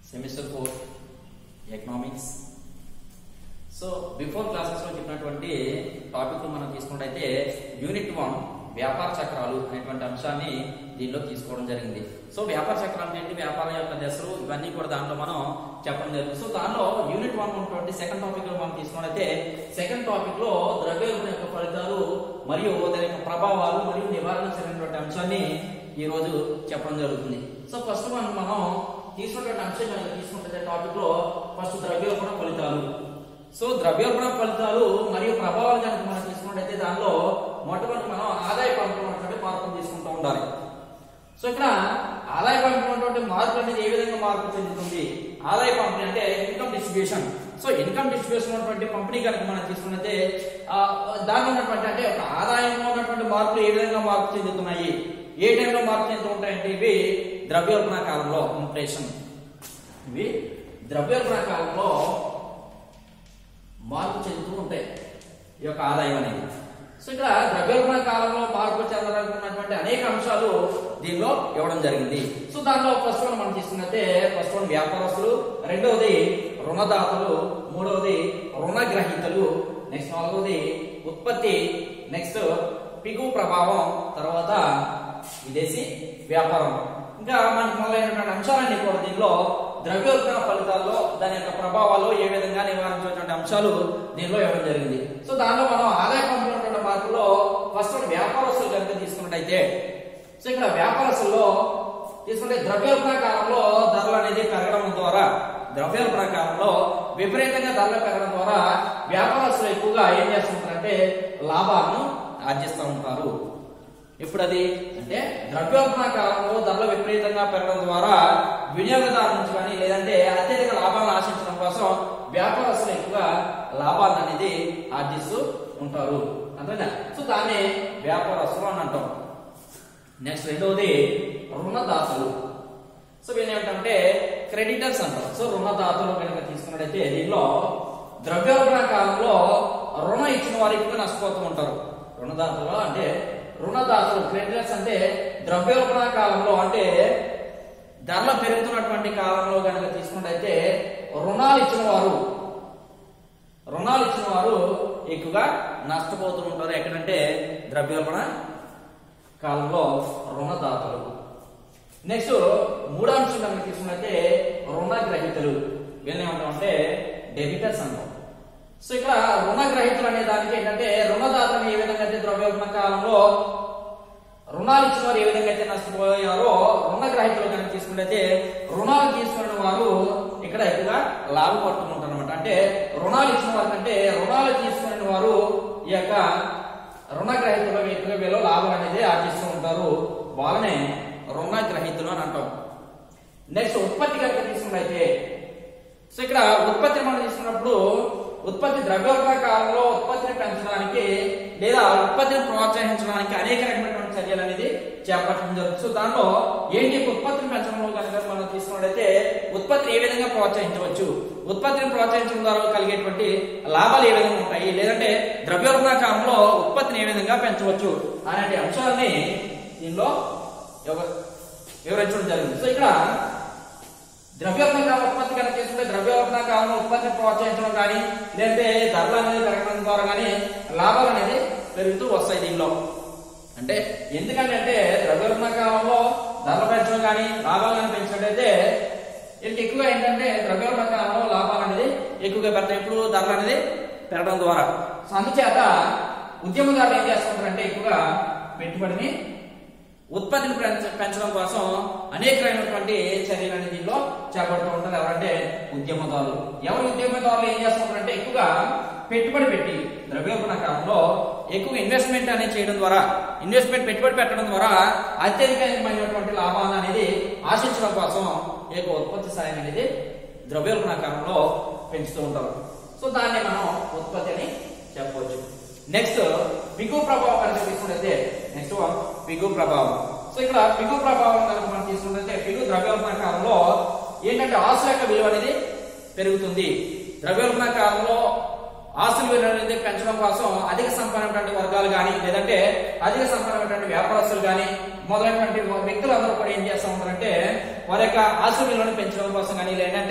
semester four economics so before classes లో చెప్పినటువంటి topic మనం తీసుకున్నట్టయితే యూనిట్ వన్ వ్యాపార చక్రాలు అనేటువంటి అంశాన్ని దీనిలో తీసుకోవడం జరిగింది సో వ్యాపార చక్రాలు ఏంటి వ్యాపారం యొక్క దశలు ఇవన్నీ కూడా దాంట్లో మనం చెప్పడం జరిగింది సో దానిలో యూనిట్ వన్ ఉన్నటువంటి సెకండ్ టాపిక్ లో మనం తీసుకున్నట్టయితే సెకండ్ టాపిక్ లో ద్రవ్యోల్బణం యొక్క ఫలితాలు మరియు దాని యొక్క ప్రభావాలు మరియు నివారణ జరిగినటువంటి అంశాన్ని ఈ రోజు చెప్పడం జరుగుతుంది సో ఫస్ట్ మనం మనం తీసుకున్నటువంటి అంశం కనుక తీసుకుంటే టాపిక్ లో ఫస్ట్ ద్రవ్యోల్బణ ఫలితాలు సో ద్రవ్యోల్బణ ఫలితాలు మరియు ప్రభావాలు కనుక మనం తీసుకున్నట్టయితే దానిలో మొట్టమొదటి మనం ఆదాయ పంపిణీ ఉన్నటువంటి మార్పులు తీసుకుంటూ ఉండాలి సో ఇక్కడ ఆదాయ పంపిణీ ఉన్నటువంటి మార్పు అనేది ఏ విధంగా మార్పు చెందుతుంది ఆదాయ పంపిణీ అంటే income distribution so income distribution ఉన్నటువంటి పంపిణీ కనుక మనం తీసుకున్నట్టే ఆ, దానిలో ఉన్నటువంటి అంటే ఒక ఆదాయంలో ఉన్నటువంటి మార్పులు ఏ విధంగా మార్పు చెందుతున్నాయి ఏ టైంలో మార్పు చెందుతూ ఉంటాయంటే ఇవి ద్రవ్యోల్బణ కాలంలో ఇన్ఫ్లేషన్ ఇవి ద్రవ్యోల్బణ కాలంలో మార్పు చెందుతూ ఉంటాయి ఈ యొక్క ఆదాయం అనేది సో ఇక్కడ ద్రవ్యోల్బణ కాలంలో మార్పు చెందాలనుకున్నటువంటి అనేక అంశాలు దీనిలో ఇవ్వడం జరిగింది సో దానిలో ఫస్ట్ వన్ మనం తీసుకున్నట్టే ఫస్ట్ వన్ వ్యాపారస్తులు రెండవది రుణదాతలు మూడవది రుణగ్రహీతలు నెక్స్ట్ నాలుగవది ఉత్పత్తి నెక్స్ట్ పిగు ప్రభావం తర్వాత విదేశీ వ్యాపారం ఇంకా మనకి మొదలైనటువంటి అంశాలన్నీ కూడా దీనిలో ద్రవ్యోల్బణ ఫలితాల్లో దాని యొక్క ప్రభావాలు ఏ విధంగా నివారించేటువంటి అంశాలు దీనిలో ఇవ్వడం జరిగింది సో దానిలో మనం ఆదాయ పంపినటువంటి మార్పులో ఫస్ట్ వన్ వ్యాపారస్తులు కనుక తీసుకున్నట్టయితే సో ఇక్కడ వ్యాపారస్తుల్లో తీసుకుంటే ద్రవ్యోల్బణ కాలంలో ధరలు అనేది పెరగడం ద్వారా ద్రవ్యోల్బణ కాలంలో విపరీతంగా ధరలు పెరగడం ద్వారా వ్యాపారస్తులు ఎక్కువగా ఏం చేస్తుంటారంటే లాభాలను ఆర్జిస్తూ ఉంటారు ఇప్పుడు అది అంటే ద్రవ్యోల్బణ కాలంలో ధరలు విపరీతంగా పెరగడం ద్వారా వినియోగదారు నుంచి కానీ లేదంటే అత్యధిక లాభాలను ఆశించడం కోసం వ్యాపారస్తులు ఎక్కువగా లాభాలను అనేది ఆర్జిస్తూ ఉంటారు అంతేనా సో దాన్ని వ్యాపారస్తులు అని అంటాం నెక్స్ట్ రెండవది రుణదాతలు సో వీళ్ళు ఏమిటంటే క్రెడిటర్స్ అంటారు సో రుణదాతలు కనుక తీసుకున్నట్టయితే దీనిలో ద్రవ్యోల్బణ కాలంలో రుణం ఇచ్చిన వారు ఎక్కువ నష్టపోతూ ఉంటారు రుణదాతలు అంటే రుణదాతలు క్రెడిటర్స్ అంటే ద్రవ్యోల్బణ కాలంలో అంటే ధరలు పెరుగుతున్నటువంటి కాలంలో కనుక తీసుకున్నట్టయితే రుణాలు ఇచ్చిన వారు రుణాలు ఇచ్చిన వారు ఎక్కువగా నష్టపోతూ ఉంటారు ఎక్కడంటే ద్రవ్యోల్బణ కాలంలో రుణదాతలు నెక్స్ట్ మూడో అంశం కనుక తీసుకున్నట్టే రుణగ్రహీతలు వీళ్ళు ఏమంటామంటే డెబిటర్స్ అంటాం సో ఇక్కడ రుణగ్రహీతలు అనే దానికి ఏంటంటే రుణదాతలు ఏ విధంగా అయితే ద్రవ్యోల్బణ కాలంలో రుణాలు ఇచ్చిన వారు ఏ విధంగా అయితే నష్టపోయారో రుణగ్రహీతలు కనుక తీసుకున్నట్లయితే రుణాలు తీసుకున్న వారు ఇక్కడ ఎక్కువగా లాభపడుతుంటారు అనమాట అంటే రుణాలు ఇచ్చిన వారి కంటే రుణాలు తీసుకున్న వారు ఈ యొక్క రుణగ్రహీతలు ఎక్కువ వీళ్ళు లాభం అనేది ఆర్జిస్తూ ఉంటారు వాళ్ళనే రుణగ్రహీతలు అని అంటాం నెక్స్ట్ ఉత్పత్తి కనుక తీసుకున్నట్లయితే సో ఇక్కడ ఉత్పత్తి మనం తీసుకున్నప్పుడు ఉత్పత్తి ద్రవ్యోల్బణ కాలంలో ఉత్పత్తిని పెంచడానికి లేదా ఉత్పత్తిని ప్రోత్సహించడానికి అనేక రకమైనటువంటి చర్యలు అనేది చేపట్టడం జరుగుతుంది సో దానిలో ఏంటి ఉత్పత్తిని పెంచడంలో కనుక మనం తీసుకున్నట్లయితే ఉత్పత్తిని ఏ విధంగా ప్రోత్సహించవచ్చు ఉత్పత్తిని ప్రోత్సహించడం ద్వారా కలిగేటువంటి లాభాలు ఏ విధంగా ఉంటాయి లేదంటే ద్రవ్యోల్బణ కాలంలో ఉత్పత్తిని ఏ విధంగా పెంచవచ్చు అనే అంశాలని దీనిలో వివ- వివరించడం జరిగింది సో ఇక్కడ ద్రవ్యోల్బణ కాలం ఉత్పత్తి కనుక చేసుకుంటే ద్రవ్యోల్బణ కాలంలో ఉత్పత్తిని ప్రోత్సహించడం కానీ లేదంటే ధరలు అనేది పెరగడం ద్వారా కానీ లాభాలు అనేది పెరుగుతూ వస్తాయి దీనిలో అంటే ఎందుకంటే అంటే ద్రవ్యోల్బణ కాలంలో ధరలు పెంచడం కానీ లాభాలు కానీ పెంచినట్టయితే వీళ్ళకి ఎక్కువగా ఏంటంటే ద్రవ్యోల్బణ కాలంలో లాభాలు అనేది ఎక్కువగా పెడతాయి ఇప్పుడు ధరలు అనేది పెరగడం ద్వారా సో అందుచేత ఉద్యమదారులు ఏం చేస్తుంటారంటే ఎక్కువగా పెట్టుబడిని ఉత్పత్తిని పెంచ- పెంచడం కోసం అనేకమైనటువంటి చర్యలు అనేది దీనిలో చేపడుతూ ఉంటారు ఎవరంటే ఉద్యమదారులు ఎవరు ఉద్యమదారులు ఏం చేస్తుంటారంటే ఎక్కువగా పెట్టుబడి పెట్టి ద్రవ్యోల్బణ కాలంలో ఎక్కువ ఇన్వెస్ట్మెంట్ అనేది చేయడం ద్వారా ఇన్వెస్ట్మెంట్ పెట్టుబడి పెట్టడం ద్వారా అత్యధికమైనటువంటి లాభాలు అనేది ఆశించడం కోసం ఈ యొక్క ఉత్పత్తి సాయం అనేది ద్రవ్యోల్బణ కాలంలో పెంచుతూ ఉంటారు సో దాన్ని మనం ఉత్పత్తి అని చెప్పవచ్చు నెక్స్ట్ పిగు ప్రభావం కనుక తీసుకున్నట్లయితే నెక్స్ట్ వన్ పిగు ప్రభావం సో ఇక్కడ పిగు ప్రభావం కనుక మనం తీసుకున్నట్లయితే పిగు ద్రవ్యోల్బణ కాలంలో ఏంటంటే ఆస్తుల యొక్క విలువ అనేది పెరుగుతుంది ద్రవ్యోల్బణ కాలంలో ఆస్తుల విలువ అనేది పెంచడం కోసం అధిక సంపన్నటువంటి వర్గాలు కానీ లేదంటే అధిక సంపన్నటువంటి వ్యాపారస్తులు కానీ మొదలైనటువంటి వ్యక్తులందరూ కూడా ఏం చేస్తూ ఉంటారంటే వారి యొక్క ఆస్తుల విలువను పెంచడం కోసం కానీ లేదంటే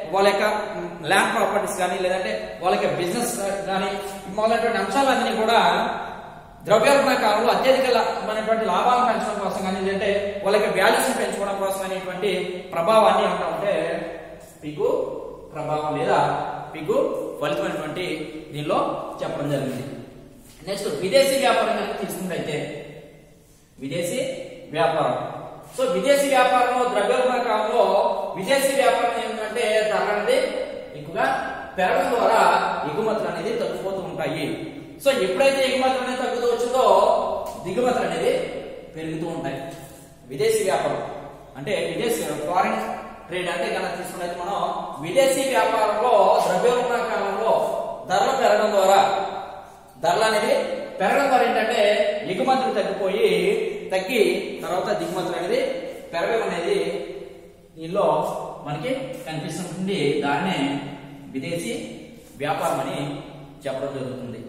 వాళ్ళ యొక్క ల్యాండ్ ప్రాపర్టీస్ కానీ లేదంటే వాళ్ళ యొక్క బిజినెస్ కానీ మొదలైనటువంటి అంశాలన్నీ కూడా ద్రవ్యోల్బణ కాలంలో అత్యధికమైనటువంటి లాభాలను పెంచడం కోసం కానీ లేదంటే వాళ్ళ యొక్క వాల్యూస్ పెంచుకోవడం కోసం అనేటువంటి ప్రభావాన్ని ఏమంటామంటే పిగు ప్రభావం లేదా పిగు ఫలితమైనటువంటి దీనిలో చెప్పడం జరిగింది నెక్స్ట్ విదేశీ వ్యాపారం కనుక తీసుకున్నట్లయితే విదేశీ వ్యాపారం సో విదేశీ వ్యాపారంలో ద్రవ్యోల్బణ కాలంలో విదేశీ వ్యాపారం ఏంటంటే ధర అనేది ఎక్కువగా పెరగడం ద్వారా ఎగుమతులు అనేది తగ్గిపోతూ ఉంటాయి సో ఎప్పుడైతే ఎగుమతులు అనేది తగ్గుతూ వచ్చిందో దిగుమతులు అనేది పెరుగుతూ ఉంటాయి విదేశీ వ్యాపారం అంటే విదేశీ ఫారిన్ ట్రేడ్ అంటే కనుక తీసుకున్నది మనం విదేశీ వ్యాపారంలో ద్రవ్యోల్బణ కాలంలో ధరలు పెరగడం ద్వారా ధరలు అనేది పెరగడం ద్వారా ఏంటంటే ఎగుమతులు తగ్గిపోయి తగ్గి తర్వాత దిగుమతులు అనేది పెరగడం అనేది దీనిలో మనకి కనిపిస్తుంటుంది దాన్నే విదేశీ వ్యాపారం అని చెప్పడం జరుగుతుంది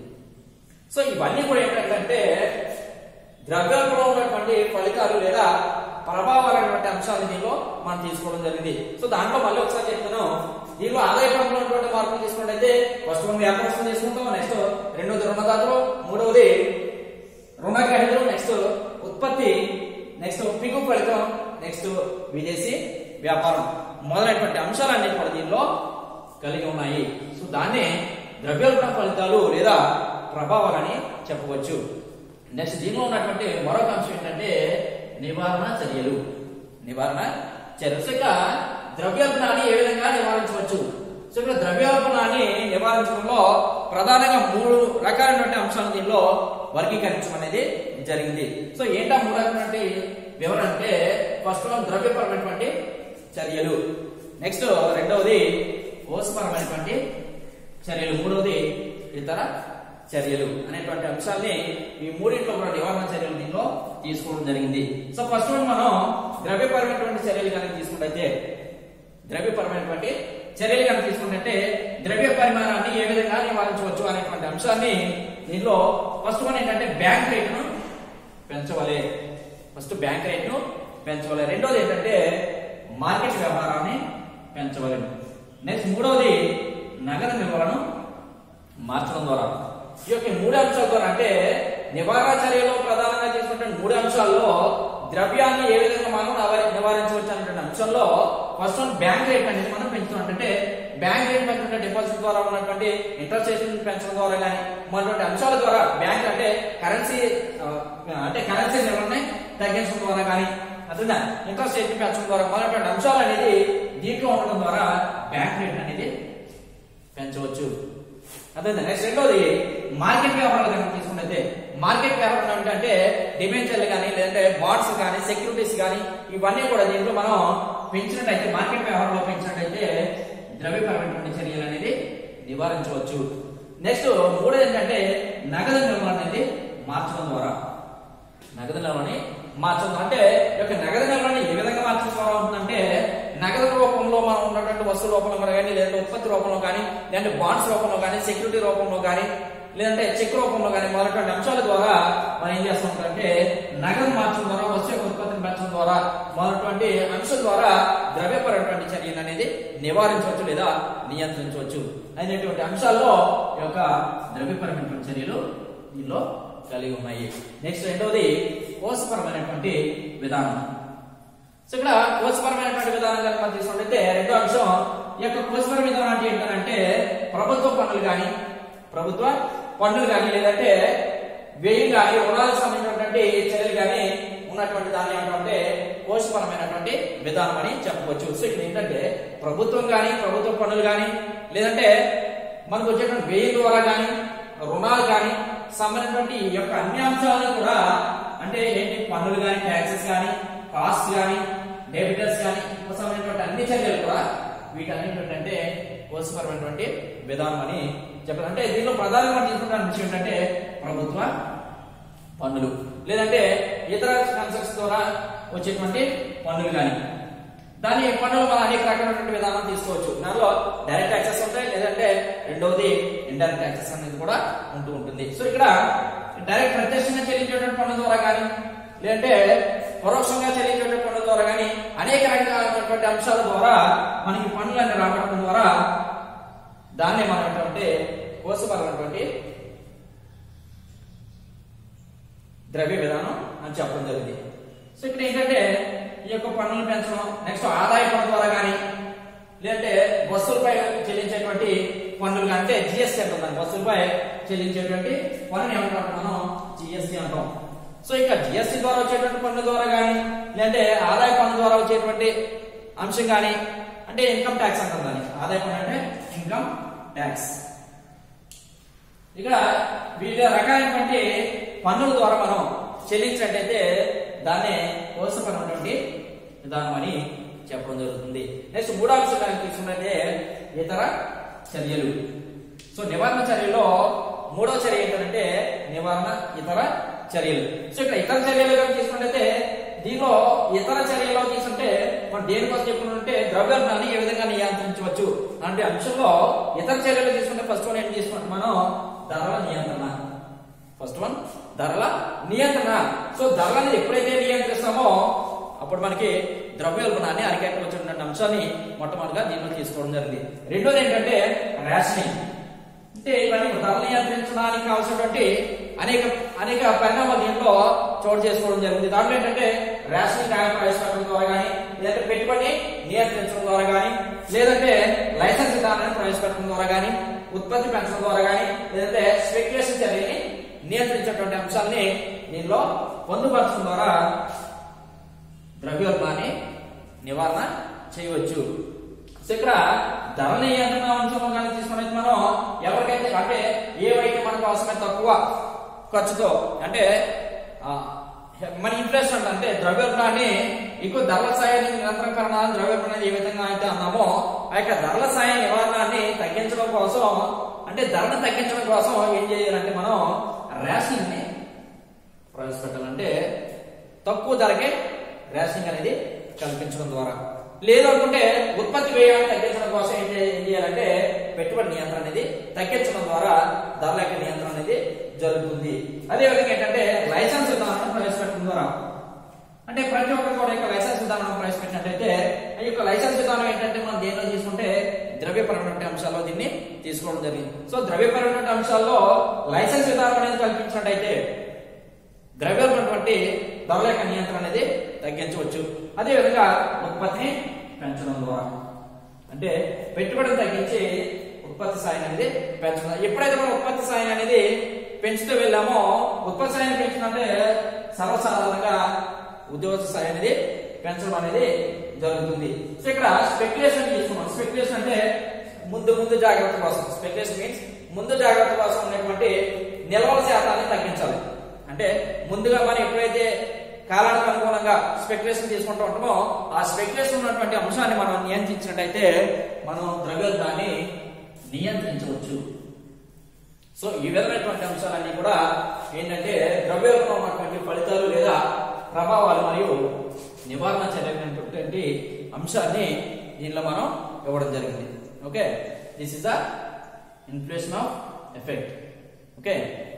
సో ఇవన్నీ కూడా ఏంటంటే ద్రవ్యోల్బణంలో ఉన్నటువంటి ఫలితాలు లేదా ప్రభావాలైనటువంటి అంశాలు దీనిలో మనం తీసుకోవడం జరిగింది సో దాంట్లో మళ్ళీ ఒకసారి చెప్తున్నాం దీనిలో ఆదాయ పరంలో ఉన్నటువంటి మార్పులు తీసుకున్నట్టయితే ఫస్ట్ మనం వ్యాపారస్తులు తీసుకుంటాం నెక్స్ట్ రెండోది రుణదాతలు మూడవది రుణగ్రహీతలు నెక్స్ట్ ఉత్పత్తి నెక్స్ట్ పిగు ఫలితం నెక్స్ట్ విదేశీ వ్యాపారం మొదలైనటువంటి అంశాలన్నీ కూడా దీనిలో కలిగి ఉన్నాయి సో దాన్నే ద్రవ్యోల్బణ ఫలితాలు లేదా ప్రభావాలని చెప్పవచ్చు నెక్స్ట్ దీనిలో ఉన్నటువంటి మరొక అంశం ఏంటంటే నివారణ చర్యలు నివారణ చర్యలు సో ఇక ద్రవ్యోల్బణాన్ని ఏ విధంగా నివారించవచ్చు సో ఇక్కడ ద్రవ్యోల్బణాన్ని నివారించడంలో ప్రధానంగా మూడు రకాలైనటువంటి అంశాలు దీనిలో వర్గీకరించడం అనేది జరిగింది సో ఏంటా మూడు రకమైనటువంటి వివరణ అంటే ఫస్ట్ వన్ ద్రవ్యపరమైనటువంటి చర్యలు నెక్స్ట్ రెండవది కోసపరమైనటువంటి చర్యలు మూడవది ఇతర చర్యలు అనేటువంటి అంశాల్ని ఈ మూడింట్లో కూడా నివారణ చర్యలు దీనిలో తీసుకోవడం జరిగింది సో ఫస్ట్ వన్ మనం ద్రవ్యపరమైనటువంటి చర్యలు కనుక తీసుకున్నట్లయితే ద్రవ్యపరమైనటువంటి చర్యలు కనుక తీసుకున్నట్టే ద్రవ్య పరిమాణాన్ని ఏ విధంగా నివారించవచ్చు అనేటువంటి అంశాన్ని దీనిలో ఫస్ట్ వన్ ఏంటంటే బ్యాంక్ రేటును పెంచవలే ఫస్ట్ బ్యాంక్ రేట్ను పెంచవలే రెండోది ఏంటంటే మార్కెట్ వ్యాపారాన్ని పెంచవలెను నెక్స్ట్ మూడవది నగదు నిల్వలను మార్చడం ద్వారా ఈ యొక్క మూడు అంశాల ద్వారా అంటే నివారణ చర్యలో ప్రధానంగా తీసుకుంటే మూడు అంశాల్లో ద్రవ్యాన్ని ఏ విధంగా మనం నివారి- నివారించవచ్చు అనేటువంటి అంశంలో ఫస్ట్ వన్ బ్యాంక్ రేట్ అనేది మనం పెంచుతున్నాం అంటే బ్యాంక్ రేట్ పెంచుకుంటే డిపాజిట్ ద్వారా ఉన్నటువంటి ఇంట్రెస్ట్ రేట్ పెంచడం ద్వారా కానీ మనటువంటి అంశాల ద్వారా బ్యాంక్ అంటే కరెన్సీ అంటే కరెన్సీ నిల్వని తగ్గించడం ద్వారా కానీ అర్థందా ఇంట్రెస్ట్ రేట్ పెంచడం ద్వారా మొదలైనటువంటి అంశాలు అనేది దీంట్లో ఉండడం ద్వారా బ్యాంక్ రేట్ అనేది పెంచవచ్చు అదే నెక్స్ట్ రెండోది మార్కెట్ వ్యాపారాలు కనుక తీసుకుంటే మార్కెట్ వ్యాపారం అంటే అంటే డిబెంచర్లు కానీ లేదంటే బాండ్స్ కానీ సెక్యూరిటీస్ కానీ ఇవన్నీ కూడా దీంట్లో మనం పెంచినట్టయితే మార్కెట్ వ్యాపారంలో పెంచినట్టయితే ద్రవ్యపరమైనటువంటి చర్యలు అనేది నివారించవచ్చు నెక్స్ట్ మూడోది ఏంటంటే నగదు నిల్వ అనేది మార్చడం ద్వారా నగదు నిల్వని మార్చడం అంటే ఈ యొక్క నగదు నిల్వని ఏ విధంగా మార్చడం ద్వారా ఉంటుందంటే నగదు రూపంలో మనం ఉన్నటువంటి వస్తువు రూపంలో కూడా కానీ లేదంటే ఉత్పత్తి రూపంలో కానీ లేదంటే బాండ్స్ రూపంలో కానీ సెక్యూరిటీ రూపంలో కానీ లేదంటే చెక్ రూపంలో కానీ మొదలైనటువంటి అంశాల ద్వారా మనం ఏం చేస్తుంటారంటే నగదు మార్చడం ద్వారా వస్తువు యొక్క ఉత్పత్తిని పెంచడం ద్వారా మొదలైనటువంటి అంశం ద్వారా ద్రవ్యపరమైనటువంటి చర్యలు అనేది నివారించవచ్చు లేదా నియంత్రించవచ్చు అనేటువంటి అంశాల్లో ఈ యొక్క ద్రవ్యపరమైనటువంటి చర్యలు దీనిలో కలిగి ఉన్నాయి నెక్స్ట్ రెండవది కోసపరమైనటువంటి విధానం సో ఇక్కడ కోసపరమైనటువంటి విధానం కనుక మనం తీసుకుంటే రెండో అంశం ఈ యొక్క కోసపర విధానం అంటే ఏంటంటే ప్రభుత్వ పన్నులు కానీ ప్రభుత్వ పన్నులు కానీ లేదంటే వ్యయం కానీ రుణాలకు సంబంధించినటువంటి చర్యలు కానీ ఉన్నటువంటి దాన్ని ఏమంటే కోసపరమైనటువంటి విధానం అని చెప్పవచ్చు సో ఇక్కడ ఏంటంటే ప్రభుత్వం కానీ ప్రభుత్వ పన్నులు కానీ లేదంటే మనకు వచ్చేటువంటి వ్యయం ద్వారా కానీ రుణాలు కానీ సంబంధించినటువంటి ఈ యొక్క అన్ని అంశాలను కూడా అంటే ఏంటి పన్నులు కానీ ట్యాక్సెస్ కానీ కాస్ట్ కానీ డెబిటర్స్ కానీ సంబంధించినటువంటి అన్ని చర్యలు కూడా వీటన్నిటి అంటే కోసపరమైనటువంటి విధానం అని చెప్పారు అంటే దీనిలో ప్రధానంగా తీసుకుంటున్న విషయం ఏంటంటే ప్రభుత్వ పన్నులు లేదంటే ఇతర కన్సెప్ట్స్ ద్వారా వచ్చేటువంటి పన్నులు కానీ దాని పన్నులు మనం అనేక రకమైనటువంటి విధానం తీసుకోవచ్చు దానిలో డైరెక్ట్ ట్యాక్సెస్ ఉంటాయి లేదంటే రెండవది ఇండైరెక్ట్ ట్యాక్సెస్ అనేది కూడా ఉంటూ ఉంటుంది సో ఇక్కడ డైరెక్ట్ ప్రత్యక్షంగా చెల్లించేటువంటి పన్ను ద్వారా కానీ లేదంటే పరోక్షంగా చెల్లించేటువంటి పన్ను ద్వారా కానీ అనేక రకాలైనటువంటి అంశాల ద్వారా మనకి పన్నులన్నీ రాబట్టడం ద్వారా దాన్ని మనం ఏంటంటే కోసపరమైనటువంటి ద్రవ్య విధానం అని చెప్పడం జరిగింది సో ఇక్కడ ఏంటంటే ఈ యొక్క పన్నులు పెంచడం నెక్స్ట్ ఆదాయ పన్ను ద్వారా కానీ లేదంటే వస్తువులపై చెల్లించేటువంటి పన్నులు అంటే జిఎస్టీ అంటాం వస్తువులపై చెల్లించేటువంటి పన్నుని ఏమంటాం మనం జిఎస్టీ అంటాం సో ఇక జిఎస్టీ ద్వారా వచ్చేటువంటి పన్ను ద్వారా కానీ లేదంటే ఆదాయ పన్ను ద్వారా వచ్చేటువంటి అంశం కానీ అంటే ఇన్కమ్ ట్యాక్స్ అంటాం దాన్ని ఆదాయ పన్ను అంటే ఇన్కమ్ ట్యాక్స్ ఇక్కడ వివిధ రకాలైనటువంటి పన్నుల ద్వారా మనం చెల్లించినట్టయితే దాన్నే కోసపడినటువంటి విధానం అని చెప్పడం జరుగుతుంది నెక్స్ట్ మూడో అంశం కనుక తీసుకున్నట్టే ఇతర చర్యలు సో నివారణ చర్యలో మూడో చర్య ఏంటంటే నివారణ ఇతర చర్యలు సో ఇక్కడ ఇతర చర్యలు కనుక తీసుకున్నట్టయితే దీనిలో ఇతర చర్యలో తీసుకుంటే మనం దేనికోసం చెప్పుకుంటే ద్రవ్యోల్బణాన్ని ఏ విధంగా నియంత్రించవచ్చు అంటే అంశంలో ఇతర చర్యలు తీసుకుంటే ఫస్ట్ వన్ ఏం తీసుకుంటే మనం ధరల నియంత్రణ ఫస్ట్ వన్ ధరల నియంత్రణ సో ధరలను ఎప్పుడైతే నియంత్రిస్తామో అప్పుడు మనకి ద్రవ్యోల్బణాన్ని అరికట్టవచ్చినటువంటి అంశాన్ని మొట్టమొదటిగా దీనిలో తీసుకోవడం జరిగింది రెండోది ఏంటంటే రేషనింగ్ అంటే ఇవన్నీ ధరలు నియంత్రించడానికి కావాల్సినటువంటి అనేక అనేక పరిణామాలు దీంట్లో చోటు చేసుకోవడం జరిగింది దాంట్లో ఏంటంటే రేషనింగ్ యాక్ట్ ప్రవేశపెట్టడం ద్వారా కానీ లేదంటే పెట్టుబడి నియంత్రించడం ద్వారా కానీ లేదంటే లైసెన్స్ విధానాన్ని ప్రవేశపెట్టడం ద్వారా కానీ ఉత్పత్తి పెంచడం ద్వారా కానీ లేదంటే స్పెక్యులేషన్ చర్యని నియంత్రించేటువంటి అంశాలని దీనిలో పొందుపరచడం ద్వారా ద్రవ్యోల్బణాన్ని నివారణ చేయవచ్చు సో ఇక్కడ ధర నియంత్రణ అంశంలో కానీ తీసుకున్నది మనం ఎవరికైతే అంటే ఏవైతే మనకు అవసరమైన తక్కువ ఖర్చుతో అంటే ఆ, మన ఇన్ఫ్లేషన్ అంటే ద్రవ్యోల్బణాన్ని ఎక్కువ ధరల స్థాయిని నిరంతరకరణ ద్రవ్యోల్బణాన్ని ఏ విధంగా అయితే అన్నామో ఆ యొక్క ధరల స్థాయి నివారణని తగ్గించడం కోసం అంటే ధరను తగ్గించడం కోసం ఏం చేయాలంటే మనం రేషనింగ్ ని ప్రవేశపెట్టాలంటే తక్కువ ధరకే రేషనింగ్ అనేది కల్పించడం ద్వారా లేదు అనుకుంటే ఉత్పత్తి వ్యయాన్ని తగ్గించడం కోసం ఏం చే- ఏం చేయాలంటే పెట్టుబడి నియంత్రణ అనేది తగ్గించడం ద్వారా ధరల యొక్క నియంత్రణ అనేది జరుగుతుంది అదే విధంగా ఏంటంటే లైసెన్స్ విధానం ప్రవేశపెట్టడం ద్వారా అంటే ప్రతి ఒక్కరు కూడా యొక్క లైసెన్స్ విధానం ప్రవేశపెట్టినట్టయితే ఈ యొక్క లైసెన్స్ విధానం ఏంటంటే మనం దేనిలో తీసుకుంటే ద్రవ్యపరమైన అంశాల్లో దీన్ని తీసుకోవడం జరిగింది సో ద్రవ్యపరమైన అంశాల్లో లైసెన్స్ విధానం అనేది కల్పించినట్టయితే ద్రవ్యోల్బణటువంటి ధరల యొక్క నియంత్రణ అనేది తగ్గించవచ్చు అదే విధంగా ఉత్పత్తిని పెంచడం ద్వారా అంటే పెట్టుబడిని తగ్గించి ఉత్పత్తి స్థాయిని అనేది పెంచడం ఎప్పుడైతే మనం ఉత్పత్తి స్థాయిని అనేది పెంచుతూ వెళ్ళామో ఉత్పత్తి స్థాయిని పెంచినంటే సర్వసాధారణంగా ఉద్యోగ స్థాయి అనేది పెంచడం అనేది జరుగుతుంది సో ఇక్కడ స్పెక్యులేషన్ తీసుకున్నాం స్పెక్యులేషన్ అంటే ముందు ముందు జాగ్రత్త కోసం స్పెక్యులేషన్ మీన్స్ ముందు జాగ్రత్త కోసం ఉన్నటువంటి నిల్వల శాతాన్ని తగ్గించాలి అంటే ముందుగా మనం ఎప్పుడైతే కాలానికి అనుగుణంగా స్పెక్యులేషన్ తీసుకుంటూ ఉంటామో ఆ స్పెక్యులేషన్ ఉన్నటువంటి అంశాన్ని మనం నియంత్రించినట్టయితే మనం ద్రవ్యోల్బణాన్ని నియంత్రించవచ్చు సో ఈ విధమైనటువంటి అంశాలన్నీ కూడా ఏంటంటే ద్రవ్యోల్బణం ఉన్నటువంటి ఫలితాలు లేదా ప్రభావాలు మరియు నివారణ చర్యమైనటువంటి అంశాన్ని దీనిలో మనం ఇవ్వడం జరిగింది okay this is the inflation of effect okay